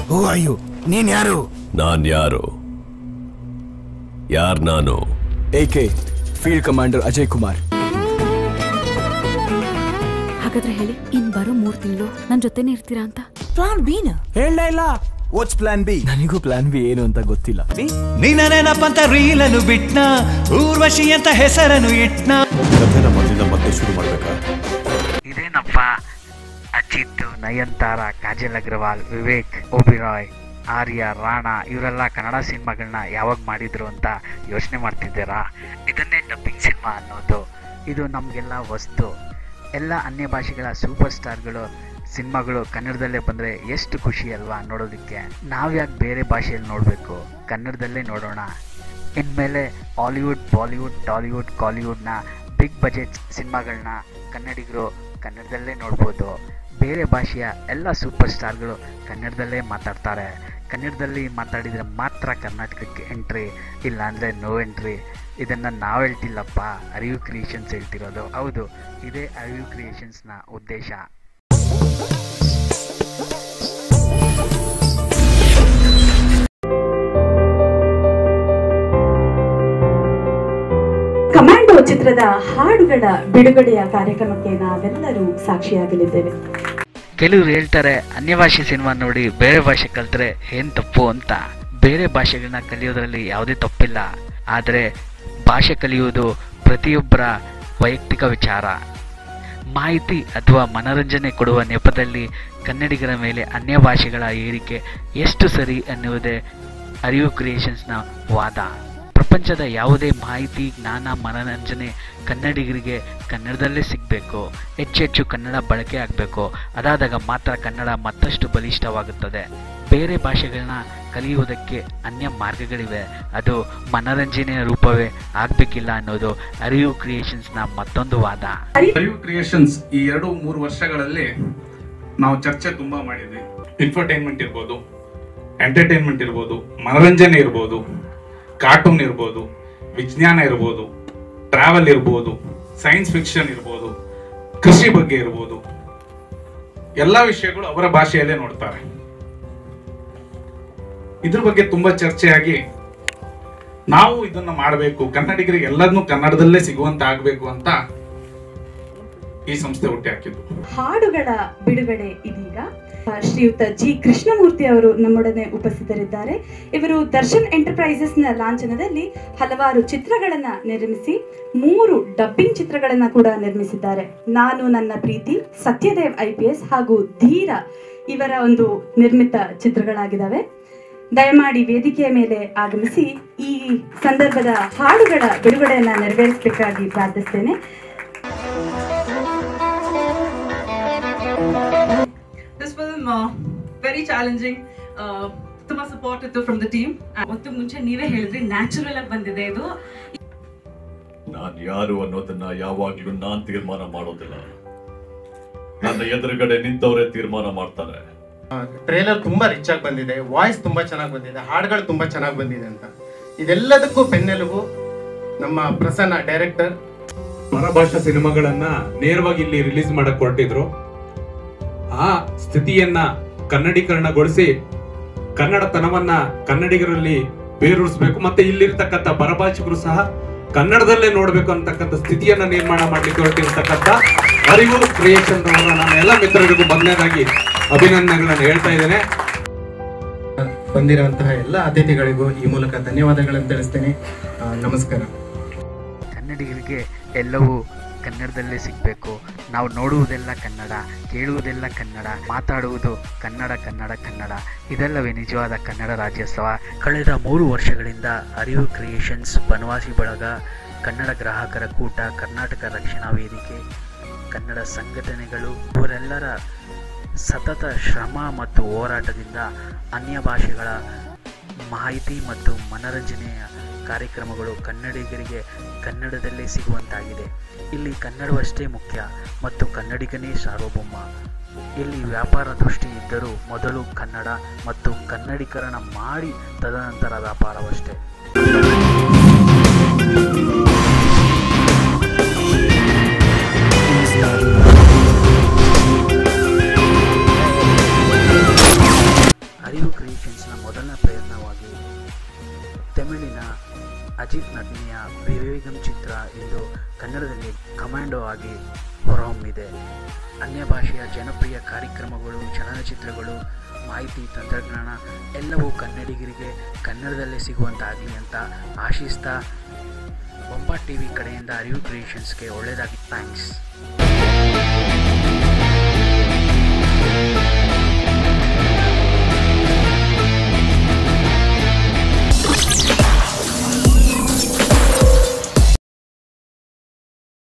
ಹೂ ಅಯ್ಯು ನೀನ್ ಯಾರು ನಾನ್ ಯಾರು ಯಾರ್ ನಾನು AK field commander Ajay Kumar ಹಾಗಾದ್ರೆ ಹೇಳಿ ಇನ್ ಬರೋ ಮೂರ್ ತಿಂಗಳು ನನ್ ಜೊತೆನೇ ಇರ್ತೀರಾ ಅಂತ ಪ್ಲಾನ್ ಬಿನ ಹೇಳ ಇಲ್ಲ ವಾಟ್ಸ್ ಪ್ಲಾನ್ ಬಿ ನನಗೂ ಪ್ಲಾನ್ ಬಿ ಏನು ಅಂತ ಗೊತ್ತಿಲ್ಲ ನಿನ್ನ ನೆನಪಂತ ರೀಲನು ಬಿಟ್ನ ಊರ್ವಶಿ ಅಂತ ಹೆಸರನ್ನು ಇಟ್ನ ಕಥೆನ ಮೊದಲಿಂದ ಮತ್ತೆ ಶುರು ಮಾಡ್ಬೇಕಾ ಇದೇನಪ್ಪ ಅಜಿತ್ ನಯನ್ತಾರ ಕಾಜಲ್ ಅಗ್ರವಾಲ್ ವಿವೇಕ್ ಓಬಿರಾಯ್ ಆರ್ಯ ರಾಣಾ ಇವರೆಲ್ಲ ಕನ್ನಡ ಸಿನಿಮಾಗಳನ್ನ ಯಾವಾಗ ಮಾಡಿದ್ರು ಅಂತ ಯೋಚನೆ ಮಾಡ್ತಿದ್ದೀರಾ ಇದನ್ನೇ ಡಬ್ಬಿಂಗ್ ಸಿನಿಮಾ ಅನ್ನೋದು ಇದು ನಮಗೆಲ್ಲ ವಸ್ತು ಎಲ್ಲ ಅನ್ಯ ಭಾಷೆಗಳ ಸೂಪರ್ ಸ್ಟಾರ್ಗಳು ಸಿನಿಮಾಗಳು ಕನ್ನಡದಲ್ಲೇ ಬಂದರೆ ಎಷ್ಟು ಖುಷಿ ಅಲ್ವಾ ನೋಡೋದಕ್ಕೆ ನಾವು ಯಾಕೆ ಬೇರೆ ಭಾಷೆಯಲ್ಲಿ ನೋಡಬೇಕು ಕನ್ನಡದಲ್ಲೇ ನೋಡೋಣ ಇನ್ಮೇಲೆ ಹಾಲಿವುಡ್ ಬಾಲಿವುಡ್ ಟಾಲಿವುಡ್ ಕಾಲಿವುಡ್ನ ಬಿಗ್ ಬಜೆಟ್ ಸಿನಿಮಾಗಳನ್ನ ಕನ್ನಡಿಗರು ಕನ್ನಡದಲ್ಲೇ ನೋಡ್ಬೋದು ಬೇರೆ ಭಾಷೆಯ ಎಲ್ಲ ಸೂಪರ್ ಸ್ಟಾರ್ಗಳು ಕನ್ನಡದಲ್ಲೇ ಮಾತಾಡ್ತಾರೆ ಕನ್ನಡದಲ್ಲಿ ಮಾತಾಡಿದರೆ ಮಾತ್ರ ಕರ್ನಾಟಕಕ್ಕೆ ಎಂಟ್ರಿ ಇಲ್ಲ ಅಂದರೆ ನೋ ಎಂಟ್ರಿ ಇದನ್ನು ನಾವು ಹೇಳ್ತಿಲ್ಲಪ್ಪ ಅರಿವು ಕ್ರಿಯೇಷನ್ಸ್ ಹೇಳ್ತಿರೋದು ಹೌದು ಇದೇ ಅರಿವು ಕ್ರಿಯೇಷನ್ಸ್ನ ಉದ್ದೇಶ ಕಮಾಂಡೋ ಚಿತ್ರದ ಹಾಡುಗಳ ಬಿಡುಗಡೆಯ ಕಾರ್ಯಕ್ರಮಕ್ಕೆ ನಾವೆಲ್ಲರೂ ಸಾಕ್ಷಿಯಾಗಲಿದ್ದೇವೆ ಕೆಲವರು ಹೇಳ್ತಾರೆ ಅನ್ಯ ಭಾಷೆ ಸಿನಿಮಾ ನೋಡಿ ಬೇರೆ ಭಾಷೆ ಕಲ್ತ್ರೆ ಏನ್ ತಪ್ಪು ಅಂತ ಬೇರೆ ಭಾಷೆಗಳನ್ನ ಕಲಿಯೋದ್ರಲ್ಲಿ ಯಾವುದೇ ತಪ್ಪಿಲ್ಲ ಆದರೆ ಭಾಷೆ ಕಲಿಯುವುದು ಪ್ರತಿಯೊಬ್ಬರ ವೈಯಕ್ತಿಕ ವಿಚಾರ ಮಾಹಿತಿ ಅಥವಾ ಮನರಂಜನೆ ಕೊಡುವ ನೆಪದಲ್ಲಿ ಕನ್ನಡಿಗರ ಮೇಲೆ ಅನ್ಯ ಭಾಷೆಗಳ ಏರಿಕೆ ಎಷ್ಟು ಸರಿ ಅನ್ನುವುದೇ ಅರಿವು ಕ್ರಿಯೇಷನ್ಸ್ನ ವಾದ ಪ್ರಪಂಚದ ಯಾವುದೇ ಮಾಹಿತಿ ಜ್ಞಾನ ಮನರಂಜನೆ ಕನ್ನಡಿಗರಿಗೆ ಕನ್ನಡದಲ್ಲೇ ಸಿಗಬೇಕು ಹೆಚ್ಚೆಚ್ಚು ಕನ್ನಡ ಬಳಕೆ ಆಗಬೇಕು ಅದಾದಾಗ ಮಾತ್ರ ಕನ್ನಡ ಮತ್ತಷ್ಟು ಬಲಿಷ್ಠವಾಗುತ್ತದೆ ಬೇರೆ ಭಾಷೆಗಳನ್ನ ಕಲಿಯುವುದಕ್ಕೆ ಅನ್ಯ ಮಾರ್ಗಗಳಿವೆ ಅದು ಮನರಂಜನೆಯ ರೂಪವೇ ಆಗಬೇಕಿಲ್ಲ ಅನ್ನೋದು ಅರಿವು ಕ್ರಿಯೇಷನ್ಸ್ನ ಮತ್ತೊಂದು ವಾದ ಅರಿವು ಕ್ರಿಯೇಷನ್ಸ್ ಈ ಎರಡು ಮೂರು ವರ್ಷಗಳಲ್ಲಿ ನಾವು ಚರ್ಚೆ ತುಂಬಾ ಮಾಡಿದ್ವಿ ಇನ್ಫರ್ಟೈನ್ಮೆಂಟ್ ಇರ್ಬೋದು ಎಂಟರ್ಟೈನ್ಮೆಂಟ್ ಇರ್ಬೋದು ಮನರಂಜನೆ ಇರ್ಬೋದು ಕಾರ್ಟೂನ್ ಇರ್ಬೋದು ವಿಜ್ಞಾನ ಇರ್ಬೋದು ಟ್ರಾವೆಲ್ ಇರ್ಬೋದು ಸೈನ್ಸ್ ಫಿಕ್ಷನ್ ಇರ್ಬೋದು ಕೃಷಿ ಬಗ್ಗೆ ಇರ್ಬೋದು ಎಲ್ಲ ವಿಷಯಗಳು ಅವರ ಭಾಷೆಯಲ್ಲೇ ನೋಡ್ತಾರೆ ಇದ್ರ ಬಗ್ಗೆ ತುಂಬಾ ಚರ್ಚೆಯಾಗಿ ನಾವು ಇದನ್ನ ಮಾಡಬೇಕು ಕನ್ನಡಿಗರಿಗೆ ಎಲ್ಲದನ್ನೂ ಕನ್ನಡದಲ್ಲೇ ಸಿಗುವಂತ ಆಗ್ಬೇಕು ಅಂತ ಈ ಸಂಸ್ಥೆ ಹುಟ್ಟಿ ಹಾಕಿದ್ದು ಹಾಡುಗಳ ಬಿಡುಗಡೆ ಇದೀಗ ಆ, ಶ್ರೀಯುತ ಜಿ ಕೃಷ್ಣಮೂರ್ತಿ ಅವರು ನಮ್ಮೊಡನೆ ಉಪಸ್ಥಿತರಿದ್ದಾರೆ ಇವರು ದರ್ಶನ್ ಎಂಟರ್ಪ್ರೈಸಸ್ ನ ಲಾಂಛನದಲ್ಲಿ ಹಲವಾರು ಚಿತ್ರಗಳನ್ನ ನಿರ್ಮಿಸಿ ಮೂರು ಡಬ್ಬಿಂಗ್ ಚಿತ್ರಗಳನ್ನ ಕೂಡ ನಿರ್ಮಿಸಿದ್ದಾರೆ ನಾನು ನನ್ನ ಪ್ರೀತಿ ಸತ್ಯದೇವ್ ಐ ಪಿ ಎಸ್ ಹಾಗೂ ಧೀರ ಇವರ ಒಂದು ನಿರ್ಮಿತ ಚಿತ್ರಗಳಾಗಿದ್ದಾವೆ ದಯಮಾಡಿ ವೇದಿಕೆಯ ಮೇಲೆ ಆಗಮಿಸಿ ಈ ಸಂದರ್ಭದ ಹಾಡುಗಳ ಬಿಡುಗಡೆಯನ್ನ ನೆರವೇರಿಸಬೇಕಾಗಿ ಪ್ರಾರ್ಥಿಸ್ತೇನೆ This film uh, very challenging. Uh, ತುಂಬಾ ಸಪೋರ್ಟ್ ಇತ್ತು ಫ್ರಮ್ ದ ಟೀಮ್ ಮತ್ತು ಮುಂಚೆ ನೀವೇ ಹೇಳಿದ್ರಿ ನ್ಯಾಚುರಲ್ ಆಗಿ ಬಂದಿದೆ ಇದು ನಾನ್ ಯಾರು ಅನ್ನೋದನ್ನ ಯಾವಾಗ್ಲೂ ನಾನ್ ತೀರ್ಮಾನ ಮಾಡೋದಿಲ್ಲ ನನ್ನ ಎದುರುಗಡೆ ನಿಂತವರೇ ತೀರ್ಮಾನ ಮಾಡ್ತಾರೆ ಟ್ರೇಲರ್ ತುಂಬಾ ರಿಚ್ ಆಗಿ ಬಂದಿದೆ ವಾಯ್ಸ್ ತುಂಬಾ ಚೆನ್ನಾಗಿ ಬಂದಿದೆ ಹಾಡುಗಳು ತುಂಬಾ ಚೆನ್ನಾಗಿ ಬಂದಿದೆ ಅಂತ ಇದೆಲ್ಲದಕ್ಕೂ ಬೆನ್ನೆಲುಬು ನಮ್ಮ ಪ್ರಸನ್ನ ಡೈರೆಕ್ಟರ್ ಪರಭಾಷಾ ಸಿನಿಮಾಗಳನ್ನ ನೇರವಾಗಿ ಇಲ್ಲಿ ರಿಲೀಸ್ ಮಾಡಕ್ ಹೊರಟಿದ್ರು ಆ ಸ್ಥಿತಿಯನ್ನ ಕನ್ನಡೀಕರಣಗೊಳಿಸಿ ಕನ್ನಡತನವನ್ನ ಕನ್ನಡಿಗರಲ್ಲಿ ಬೇರೂರಿಸಬೇಕು ಮತ್ತೆ ಇಲ್ಲಿರ್ತಕ್ಕಂಥ ಪರಭಾಷಿಕರು ಸಹ ಕನ್ನಡದಲ್ಲೇ ನೋಡ್ಬೇಕು ಅಂತಕ್ಕಂಥ ಸ್ಥಿತಿಯನ್ನ ನಿರ್ಮಾಣ ಮಾಡ್ಲಿಕ್ಕೆ ಹೊರಟಿರ್ತಕ್ಕಂಥ ಅರಿವು ಕ್ರಿಯೇಷನ್ ನಾನು ಎಲ್ಲ ಮಿತ್ರರಿಗೂ ಮೊದಲನೇದಾಗಿ ಅಭಿನಂದನೆಗಳನ್ನು ಹೇಳ್ತಾ ಇದ್ದೇನೆ ಬಂದಿರುವಂತಹ ಎಲ್ಲ ಅತಿಥಿಗಳಿಗೂ ಈ ಮೂಲಕ ಧನ್ಯವಾದಗಳನ್ನು ತಿಳಿಸ್ತೇನೆ ಆ, ನಮಸ್ಕಾರ ಕನ್ನಡಿಗರಿಗೆ ಎಲ್ಲವೂ ಕನ್ನಡದಲ್ಲೇ ಸಿಗಬೇಕು ನಾವು ನೋಡುವುದೆಲ್ಲ ಕನ್ನಡ ಕೇಳುವುದೆಲ್ಲ ಕನ್ನಡ ಮಾತಾಡುವುದು ಕನ್ನಡ ಕನ್ನಡ ಕನ್ನಡ ಇದೆಲ್ಲವೇ ನಿಜವಾದ ಕನ್ನಡ ರಾಜ್ಯೋತ್ಸವ ಕಳೆದ ಮೂರು ವರ್ಷಗಳಿಂದ ಅರಿವು ಕ್ರಿಯೇಷನ್ಸ್ ಬನವಾಸಿ ಬಳಗ ಕನ್ನಡ ಗ್ರಾಹಕರ ಕೂಟ ಕರ್ನಾಟಕ ರಕ್ಷಣಾ ವೇದಿಕೆ ಕನ್ನಡ ಸಂಘಟನೆಗಳು ಇವರೆಲ್ಲರ ಸತತ ಶ್ರಮ ಮತ್ತು ಹೋರಾಟದಿಂದ ಅನ್ಯ ಭಾಷೆಗಳ ಮಾಹಿತಿ ಮತ್ತು ಮನರಂಜನೆಯ ಕಾರ್ಯಕ್ರಮಗಳು ಕನ್ನಡಿಗರಿಗೆ ಕನ್ನಡದಲ್ಲೇ ಸಿಗುವಂತಾಗಿದೆ ಇಲ್ಲಿ ಕನ್ನಡವಷ್ಟೇ ಮುಖ್ಯ ಮತ್ತು ಕನ್ನಡಿಗನೇ ಸಾರ್ವಭೌಮ ಇಲ್ಲಿ ವ್ಯಾಪಾರ ದೃಷ್ಟಿ ಇದ್ದರೂ ಮೊದಲು ಕನ್ನಡ ಮತ್ತು ಕನ್ನಡೀಕರಣ ಮಾಡಿ ತದನಂತರ ವ್ಯಾಪಾರವಷ್ಟೇ ಅರಿವು ಕ್ರಿಯೇಷನ್ ಬೇಗಂ ಚಿತ್ರ ಇಂದು ಕನ್ನಡದಲ್ಲಿ ಕಮಾಂಡೋ ಆಗಿ ಹೊರಹೊಮ್ಮಿದೆ ಅನ್ಯ ಭಾಷೆಯ ಜನಪ್ರಿಯ ಕಾರ್ಯಕ್ರಮಗಳು ಚಲನಚಿತ್ರಗಳು ಮಾಹಿತಿ ತಂತ್ರಜ್ಞಾನ ಎಲ್ಲವೂ ಕನ್ನಡಿಗರಿಗೆ ಕನ್ನಡದಲ್ಲೇ ಸಿಗುವಂತಾಗಲಿ ಅಂತ ಆಶಿಸ್ತಾ ಬೊಂಬಾ ಟಿ ವಿ ಕಡೆಯಿಂದ ಅರಿವು ಕ್ರಿಯೇಷನ್ಸ್ಗೆ ಒಳ್ಳೆಯದಾಗಿ ಥ್ಯಾಂಕ್ಸ್